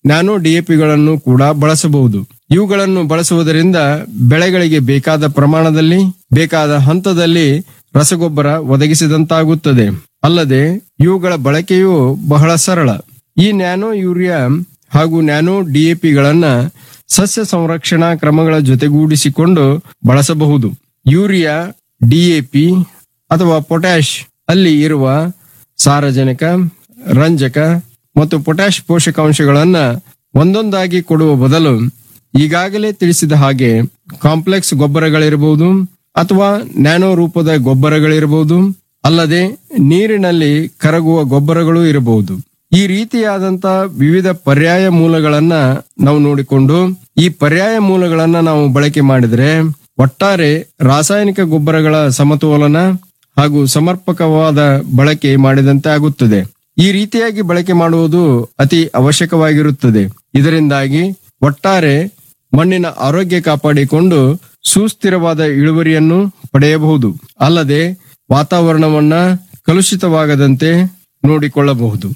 nano ಡಿಎಪಿಗಳನ್ನು ಕೂಡ ಬಳಸಬಹುದು ಇವುಗಳನ್ನು ಬಳಸುವುದರಿಂದ ಬೆಳೆಗಳಿಗೆ ಬೇಕಾದ ಪ್ರಮಾಣದಲ್ಲಿ ಬೇಕಾದ ಹಂತದಲ್ಲಿ ರಸಗೊಬ್ಬರ ಒದಗಿಸಿದಂತಾಗುತ್ತದೆ ಅಲ್ಲದೆ ಇವುಗಳ ಬಳಕೆಯು ಬಹಳ ಸರಳ ಈ ನ್ಯಾನೋ ಯೂರಿಯಾ ಹಾಗೂ ನ್ಯಾನೋ ಡಿಎಪಿಗಳನ್ನ ಸಸ್ಯ ಸಂರಕ್ಷಣಾ ಕ್ರಮಗಳ ಜೊತೆಗೂಡಿಸಿಕೊಂಡು ಬಳಸಬಹುದು ಯೂರಿಯಾ ಡಿಎಪಿ ಅಥವಾ ಪೊಟ್ಯಾಶ್ ಅಲ್ಲಿ ಇರುವ ಸಾರಜನಕ ರಂಜಕ ಮತ್ತು ಪೊಟ್ಯಾಶ್ ಪೋಷಕಾಂಶಗಳನ್ನ ಒಂದೊಂದಾಗಿ ಕೊಡುವ ಬದಲು ಈಗಾಗಲೇ ತಿಳಿಸಿದ ಹಾಗೆ ಕಾಂಪ್ಲೆಕ್ಸ್ ಗೊಬ್ಬರಗಳಿರಬಹುದು ಅಥವಾ ನ್ಯಾನೋ ರೂಪದ ಗೊಬ್ಬರಗಳಿರಬಹುದು ಅಲ್ಲದೆ ನೀರಿನಲ್ಲಿ ಕರಗುವ ಗೊಬ್ಬರಗಳು ಇರಬಹುದು ಈ ರೀತಿಯಾದಂತ ವಿವಿಧ ಪರ್ಯಾಯ ಮೂಲಗಳನ್ನ ನಾವು ನೋಡಿಕೊಂಡು ಈ ಪರ್ಯಾಯ ಮೂಲಗಳನ್ನ ನಾವು ಬಳಕೆ ಮಾಡಿದ್ರೆ ಒಟ್ಟಾರೆ ರಾಸಾಯನಿಕ ಗೊಬ್ಬರಗಳ ಸಮತೋಲನ ಹಾಗೂ ಸಮರ್ಪಕವಾದ ಬಳಕೆ ಮಾಡಿದಂತೆ ಆಗುತ್ತದೆ ಈ ರೀತಿಯಾಗಿ ಬಳಕೆ ಮಾಡುವುದು ಅತಿ ಅವಶ್ಯಕವಾಗಿರುತ್ತದೆ ಇದರಿಂದಾಗಿ ಒಟ್ಟಾರೆ ಮಣ್ಣಿನ ಆರೋಗ್ಯ ಕಾಪಾಡಿಕೊಂಡು ಸುಸ್ಥಿರವಾದ ಇಳುವರಿಯನ್ನು ಪಡೆಯಬಹುದು ಅಲ್ಲದೆ ವಾತಾವರಣವನ್ನ ಕಲುಷಿತವಾಗದಂತೆ ನೋಡಿಕೊಳ್ಳಬಹುದು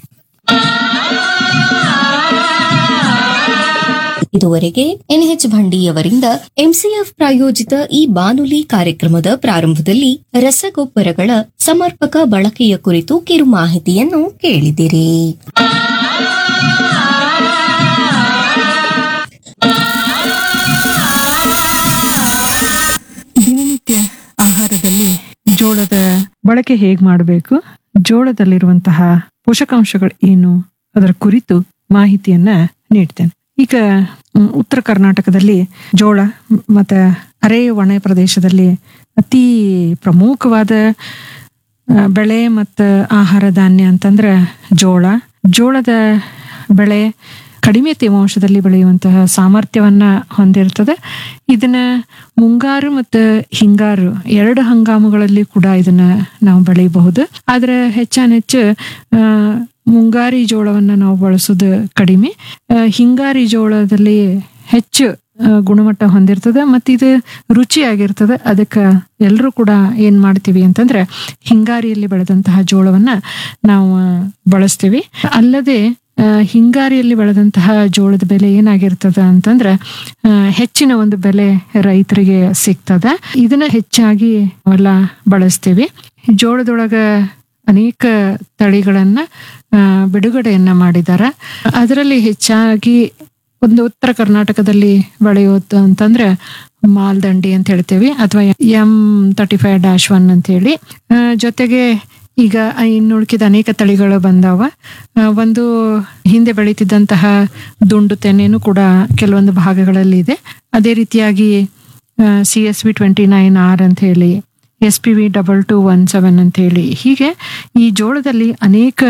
ಇದುವರೆಗೆ ಎನ್ಎಚ್ ಭಂಡಿಯವರಿಂದ ಎಂಸಿಎಫ್ ಪ್ರಾಯೋಜಿತ ಈ ಬಾನುಲಿ ಕಾರ್ಯಕ್ರಮದ ಪ್ರಾರಂಭದಲ್ಲಿ ರಸಗೊಬ್ಬರಗಳ ಸಮರ್ಪಕ ಬಳಕೆಯ ಕುರಿತು ಕಿರು ಮಾಹಿತಿಯನ್ನು ಕೇಳಿದಿರಿ ದಿನನಿತ್ಯ ಆಹಾರದಲ್ಲಿ ಜೋಳದ ಬಳಕೆ ಹೇಗ್ ಮಾಡಬೇಕು ಜೋಳದಲ್ಲಿರುವಂತಹ ಪೋಷಕಾಂಶಗಳು ಏನು ಅದರ ಕುರಿತು ಮಾಹಿತಿಯನ್ನ ನೀಡ್ತೇನೆ ಈಗ ಮ್, ಉತ್ತರ ಕರ್ನಾಟಕದಲ್ಲಿ ಜೋಳ ಮ್, ಮತ್ತೆ ಅರೆ ಒಣ ಪ್ರದೇಶದಲ್ಲಿ ಅತಿ ಪ್ರಮುಖವಾದ ಆ, ಬೆಳೆ ಮತ್ತು ಆಹಾರ ಧಾನ್ಯ ಅಂತಂದ್ರೆ ಜೋಳ ಜೋಳದ ಬೆಳೆ ಕಡಿಮೆ ತೇವಾಂಶದಲ್ಲಿ ಬೆಳೆಯುವಂತಹ ಸಾಮರ್ಥ್ಯವನ್ನ ಹೊಂದಿರ್ತದೆ ಇದನ್ನ ಮುಂಗಾರು ಮತ್ತು ಹಿಂಗಾರು ಎರಡು ಹಂಗಾಮುಗಳಲ್ಲಿ ಕೂಡ ಇದನ್ನ ನಾವು ಬೆಳೆಯಬಹುದು ಆದ್ರೆ ಹೆಚ್ಚಾನೆಚ್ಚು ಆ, ಮುಂಗಾರಿ ಜೋಳವನ್ನ ನಾವು ಬಳಸೋದು ಕಡಿಮೆ ಆ, ಹಿಂಗಾರಿ ಜೋಳದಲ್ಲಿ ಹೆಚ್ಚು ಆ, ಗುಣಮಟ್ಟ ಹೊಂದಿರ್ತದೆ ಮತ್ತು ಇದು ರುಚಿಯಾಗಿರ್ತದೆ ಅದಕ್ಕೆ ಎಲ್ಲರೂ ಕೂಡ ಏನ್ ಮಾಡ್ತೀವಿ ಅಂತಂದ್ರೆ ಹಿಂಗಾರಿಯಲ್ಲಿ ಬೆಳೆದಂತಹ ಜೋಳವನ್ನ ನಾವು ಆ, ಬಳಸ್ತೀವಿ ಅಲ್ಲದೆ ಆ, ಹಿಂಗಾರಿಯಲ್ಲಿ ಬೆಳೆದಂತಹ ಜೋಳದ ಬೆಲೆ ಏನಾಗಿರ್ತದ ಅಂತಂದ್ರೆ ಆ, ಹೆಚ್ಚಿನ ಒಂದು ಬೆಲೆ ರೈತರಿಗೆ ಸಿಗ್ತದ ಇದನ್ನ ಹೆಚ್ಚಾಗಿ ನಾವೆಲ್ಲ ಬಳಸ್ತೀವಿ ಜೋಳದೊಳಗ ಅನೇಕ ತಳಿಗಳನ್ನ ಆ, ಬಿಡುಗಡೆಯನ್ನ ಮಾಡಿದ್ದಾರೆ ಅದರಲ್ಲಿ ಹೆಚ್ಚಾಗಿ ಒಂದು ಉತ್ತರ ಕರ್ನಾಟಕದಲ್ಲಿ ಬೆಳೆಯೋದು ಅಂತಂದ್ರೆ ಮಾಲ್ದಂಡಿ ಅಂತ ಹೇಳ್ತೇವೆ ಅಥವಾ M thirty five dash one ಅಂತ ಹೇಳಿ ಆ, ಜೊತೆಗೆ ಈಗ ಇನ್ನುಳಿಕಿದ ಅನೇಕ ತಳಿಗಳು ಬಂದಾವ ಆ, ಒಂದು ಹಿಂದೆ ಬೆಳೀತಿದ್ದಂತಹ ದುಂಡು ತೆನೆನೂ ಕೂಡ ಕೆಲವೊಂದು ಭಾಗಗಳಲ್ಲಿ ಇದೆ ಅದೇ ರೀತಿಯಾಗಿ C S V twenty nine R ಅಂತ ಹೇಳಿ S P V double two one seven ಅಂತ ಹೇಳಿ ಹೀಗೆ ಈ ಜೋಳದಲ್ಲಿ ಅನೇಕ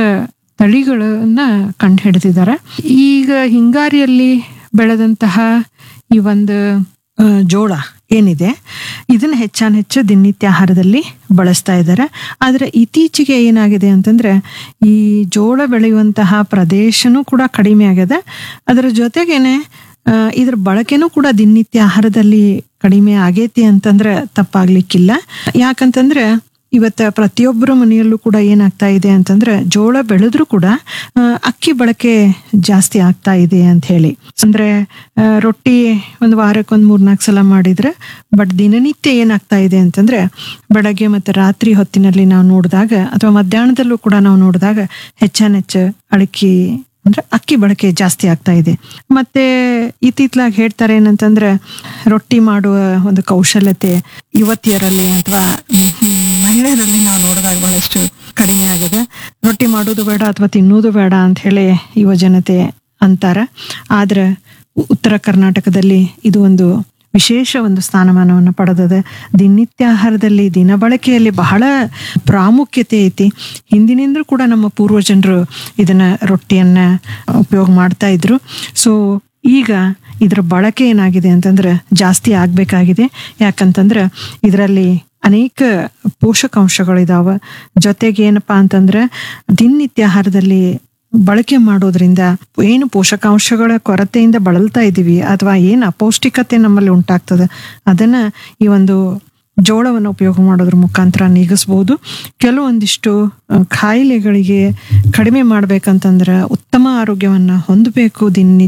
ತಳಿಗಳನ್ನ ಕಂಡು ಹಿಡಿದಿದ್ದಾರೆ ಈಗ ಹಿಂಗಾರಿಯಲ್ಲಿ ಬೆಳೆದಂತಹ ಈ ಒಂದು ಆ, ಜೋಳ ಏನಿದೆ ಇದನ್ನ ಹೆಚ್ಚಾನ್ ಹೆಚ್ಚು ದಿನನಿತ್ಯ ಆಹಾರದಲ್ಲಿ ಬಳಸ್ತಾ ಇದ್ದಾರೆ ಆದರೆ ಇತ್ತೀಚೆಗೆ ಏನಾಗಿದೆ ಅಂತಂದ್ರೆ ಈ ಜೋಳ ಬೆಳೆಯುವಂತಹ ಪ್ರದೇಶನೂ ಕೂಡ ಕಡಿಮೆ ಆಗಿದೆ ಅದರ ಜೊತೆಗೇನೆ ಆ, ಇದ್ರ ಬಳಕೆನೂ ಕೂಡ ದಿನನಿತ್ಯ ಆಹಾರದಲ್ಲಿ ಕಡಿಮೆ ಆಗೈತಿ ಅಂತಂದ್ರೆ ತಪ್ಪಾಗ್ಲಿಕ್ಕಿಲ್ಲ ಯಾಕಂತಂದ್ರೆ ಇವತ್ತ ಪ್ರತಿಯೊಬ್ಬರ ಮನೆಯಲ್ಲೂ ಕೂಡ ಏನಾಗ್ತಾ ಇದೆ ಅಂತಂದ್ರೆ ಜೋಳ ಬೆಳೆದ್ರೂ ಕೂಡ ಆ, ಅಕ್ಕಿ ಬಳಕೆ ಜಾಸ್ತಿ ಆಗ್ತಾ ಇದೆ ಅಂತ ಹೇಳಿ ಅಂದ್ರೆ ಆ, ರೊಟ್ಟಿ ಒಂದು ವಾರಕ್ಕೆ ಒಂದು ಮೂರ್ನಾಲ್ಕು ಸಲ ಮಾಡಿದ್ರೆ ಬಟ್ ದಿನನಿತ್ಯ ಏನಾಗ್ತಾ ಇದೆ ಅಂತಂದ್ರೆ ಬೆಳಗ್ಗೆ ಮತ್ತೆ ರಾತ್ರಿ ಹೊತ್ತಿನಲ್ಲಿ ನಾವು ನೋಡಿದಾಗ ಅಥವಾ ಮಧ್ಯಾಹ್ನದಲ್ಲೂ ಕೂಡ ನಾವು ನೋಡಿದಾಗ ಹೆಚ್ಚಾನೆಚ್ಚು ಅಡಕಿ ಅಂದ್ರೆ ಅಕ್ಕಿ ಬಳಕೆ ಜಾಸ್ತಿ ಆಗ್ತಾ ಇದೆ ಮತ್ತೆ ಇತ್ತಿತ್ಲಾಗಿ ಹೇಳ್ತಾರೆ ಏನಂತಂದ್ರೆ ರೊಟ್ಟಿ ಮಾಡುವ ಒಂದು ಕೌಶಲ್ಯತೆ ಯುವತಿಯರಲ್ಲಿ ಅಥವಾ ಮಹಿಳೆಯರಲ್ಲಿ ನಾವು ನೋಡಿದಾಗ ಬಹಳಷ್ಟು ಕಡಿಮೆ ಆಗಿದೆ ರೊಟ್ಟಿ ಮಾಡೋದು ಬೇಡ ಅಥವಾ ತಿನ್ನೋದು ಬೇಡ ಅಂತ ಹೇಳಿ ಯುವ ಜನತೆ ಅಂತಾರ ಆದ್ರೆ ಉ- ಉತ್ತರ ಕರ್ನಾಟಕದಲ್ಲಿ ಇದು ಒಂದು ವಿಶೇಷ ಒಂದು ಸ್ಥಾನಮಾನವನ್ನು ಪಡೆದಿದೆ ದಿನನಿತ್ಯ ಆಹಾರದಲ್ಲಿ ದಿನ ಬಳಕೆಯಲ್ಲಿ ಬಹಳ ಪ್ರಾಮುಖ್ಯತೆ ಐತಿ ಹಿಂದಿನಿಂದಲೂ ಕೂಡ ನಮ್ಮ ಪೂರ್ವಜನರು ಇದನ್ನ ರೊಟ್ಟಿಯನ್ನ ಉಪಯೋಗ ಮಾಡ್ತಾ ಇದ್ರು ಸೊ ಈಗ ಇದರ ಬಳಕೆ ಏನಾಗಿದೆ ಅಂತಂದ್ರೆ ಜಾಸ್ತಿ ಆಗ್ಬೇಕಾಗಿದೆ ಯಾಕಂತಂದ್ರೆ ಇದರಲ್ಲಿ ಅನೇಕ ಪೋಷಕಾಂಶಗಳಿದಾವ ಜೊತೆಗೆ ಏನಪ್ಪಾ ಅಂತಂದ್ರೆ ದಿನನಿತ್ಯ ಆಹಾರದಲ್ಲಿ ಬಳಕೆ ಮಾಡೋದ್ರಿಂದ ಏನು ಪೋಷಕಾಂಶಗಳ ಕೊರತೆಯಿಂದ ಬಳಲ್ತಾ ಇದ್ದೀವಿ ಅಥವಾ ಏನು ಅಪೌಷ್ಟಿಕತೆ ನಮ್ಮಲ್ಲಿ ಉಂಟಾಗ್ತದೆ ಅದನ್ನ ಈ ಒಂದು ಜೋಳವನ್ನು ಉಪಯೋಗ ಮಾಡೋದ್ರ ಮುಖಾಂತರ ನೀಗಿಸ್ಬೋದು ಕೆಲವೊಂದಿಷ್ಟು ಆ, ಕಾಯಿಲೆಗಳಿಗೆ ಕಡಿಮೆ ಮಾಡ್ಬೇಕಂತಂದ್ರೆ ಉತ್ತಮ ಆರೋಗ್ಯವನ್ನ ಹೊಂದಬೇಕು ದಿನನಿತ್ಯ